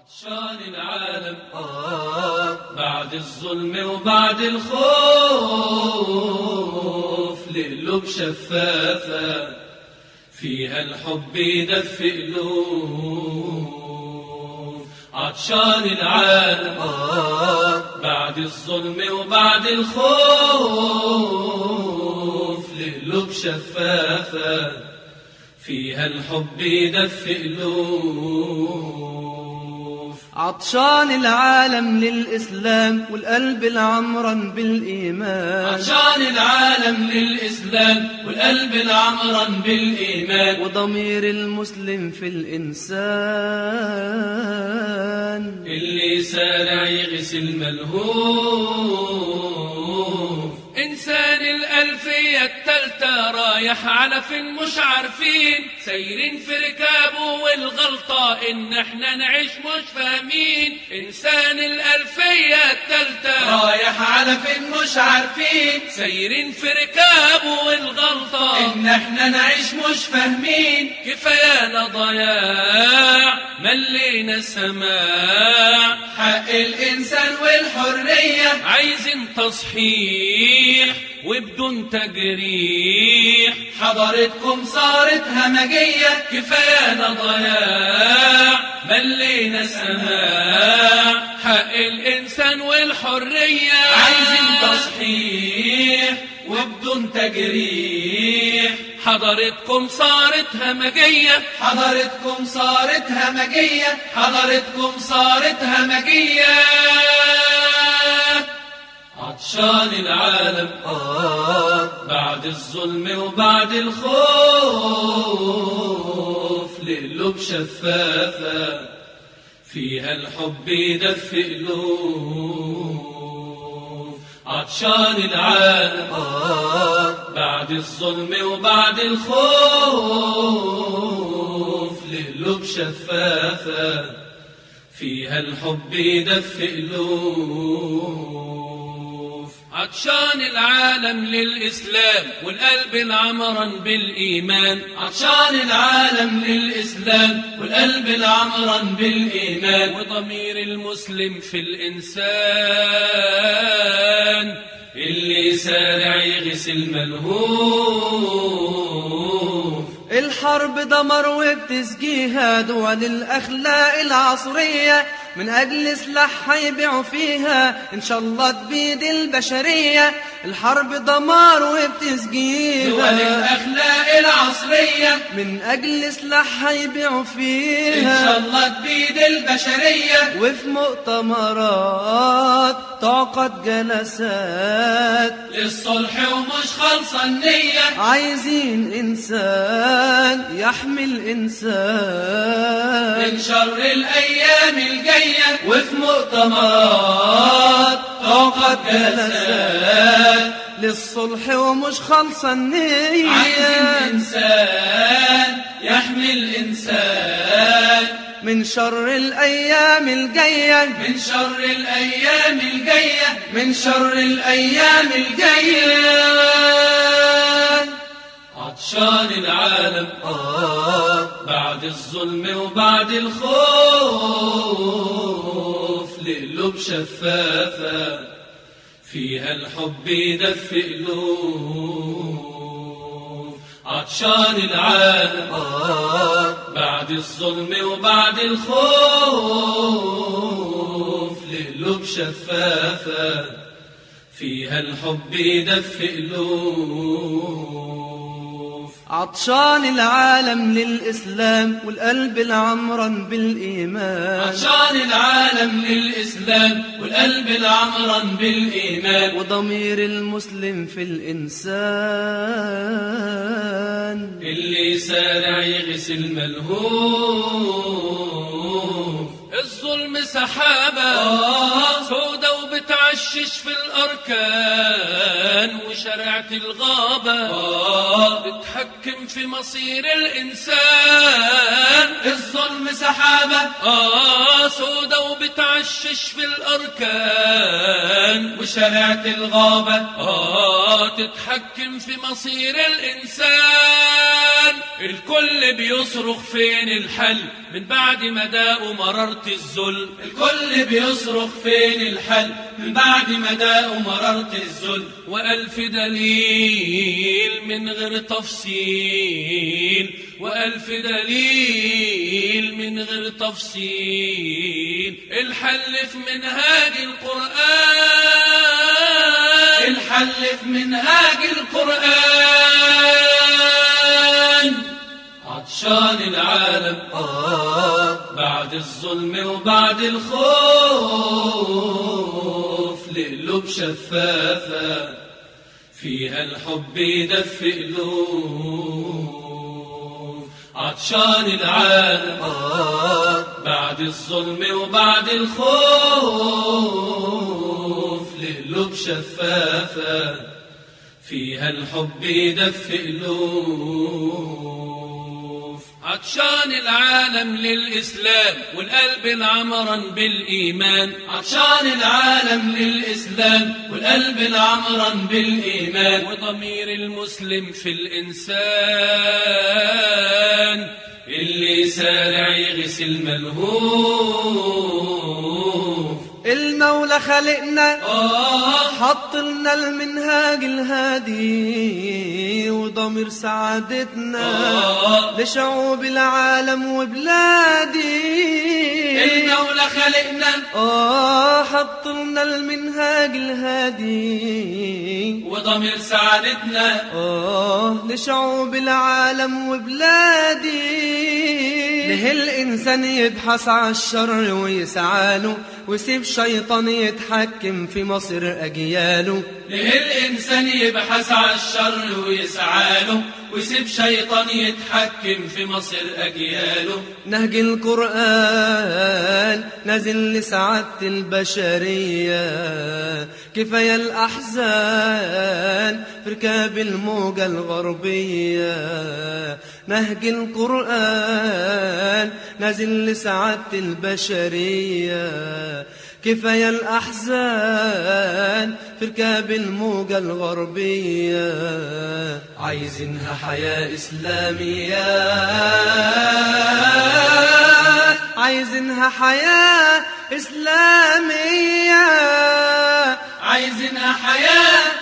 عطشان العالم بعد الظلم وبعد الخوف لقلوب شفافة فيها الحب يدفي قلوب عطشان العالم بعد الظلم وبعد الخوف لقلوب شفافة فيها الحب يدفي قلوب عطشان العالم للإسلام والقلب العمران بالإيمان عطشان العالم للإسلام والقلب العمران بالإيمان وضمير المسلم في الإنسان اللي سارع يغسل ملهوف إنسان الألفية التالتة رايح على فين مش عارفين سايرين في ركابه والغلطة إن إحنا نعيش مش فاهمين إنسان الألفية التالتة رايح على فين مش عارفين سايرين في ركابه والغلطة إن إحنا نعيش مش فاهمين كفايانا ضياع ملينا سماع حق الإنسان والحرية عايزين تصحيح وبدون تجريح حضرتكم صارت همجية كفايانا ضياع ملينا سماع حق الإنسان والحرية عايزين تصحيح وبدون تجريح حضرتكم صارت همجية حضرتكم صارت همجية حضرتكم صارت همجية عطشان العالم بعد الظلم وبعد الخوف لقلوب شفافة فيها الحب يدفي قلوب عطشان العالم بعد الظلم وبعد الخوف لقلوب شفافة فيها الحب يدفي قلوب عطشان العالم للإسلام والقلب العمران بالإيمان عطشان العالم للإسلام والقلب العمران بالإيمان وضمير المسلم في الإنسان اللي سارع يغسل ملهوف الحرب دمر وبتسقيها دول الأخلاق العصرية من أجل سلاح هيبيعوا فيها إن شاء الله تبيد البشرية الحرب دمار دول وبتسقيها الأخلاق العصرية من أجل سلاح هيبيعوا إن شاء فيها الله تبيد البشرية وفي مؤتمرات تعقد جلسات للصلح ومش خالصة النية عايزين إنسان يحمي من الإنسان شر الأيام الجاية وفي مؤتمرات طاقة جلسات للصلح ومش خالصة النية عايزين إنسان يحمي الإنسان من شر الأيام الجاية من شر الأيام الجاية من شر الأيام الجاية عطشان العالم بعد الظلم وبعد الخوف لقلوب شفافة فيها الحب يدفي قلوب عطشان العالم بعد الظلم وبعد الخوف لقلوب شفافة فيها الحب يدفي قلوب عطشان العالم للإسلام والقلب العمران بالإيمان عطشان العالم للإسلام والقلب العمران بالإيمان وضمير المسلم في الإنسان اللي سارع يغسل ملهوف الظلم سحابة سودة وبتعشش في الأركان وشرعة الغابة بتحكم في مصير الإنسان الظلم سحابة آه سودة وبتعشش في الأركان وشرعة الغابة آه آه تتحكم في مصير الإنسان الكل بيصرخ فين الحل من بعد ما داقوا مررت الذل الكل بيصرخ فين الحل من بعد ما داقوا مررت الذل وألف دليل من غير تفصيل وألف دليل من غير تفصيل الحل في منهاج القرآن الحل في منهاج القرآن عطشان العالم آه بعد الظلم وبعد الخوف لقلوب شفافة فيها الحب يدفي قلوب عطشان العالم آه بعد الظلم وبعد الخوف لقلوب شفافة فيها الحب يدفي قلوب عطشان العالم للإسلام والقلب العمرا بالإيمان عطشان العالم للإسلام والقلب العمرا بالإيمان وضمير المسلم في الإنسان اللي سارع يغسل ملهوف المولى خلقنا آه حط لنا المنهاج الهادي وضمير سعادتنا آه. لشعوب العالم وبلادي المولى خلقنا آه حط لنا المنهاج الهادي وضمير سعادتنا آه لشعوب العالم وبلادي له الإنسان يبحث عن الشر ويسعاله ويسيب شيطان يتحكم في مصير أجياله ليه الإنسان يبحث عن الشر ويسعاله ويسيب شيطان يتحكم في مصير أجياله نهج القرآن نازل لسعادة البشرية كفاية الأحزان في ركاب الموجة الغربية نهج القرآن نازل لسعادة البشرية كفاية الأحزان في ركاب الموجة الغربية عايزينها حياة إسلامية عايزينها حياة إسلامية عايزينها حياة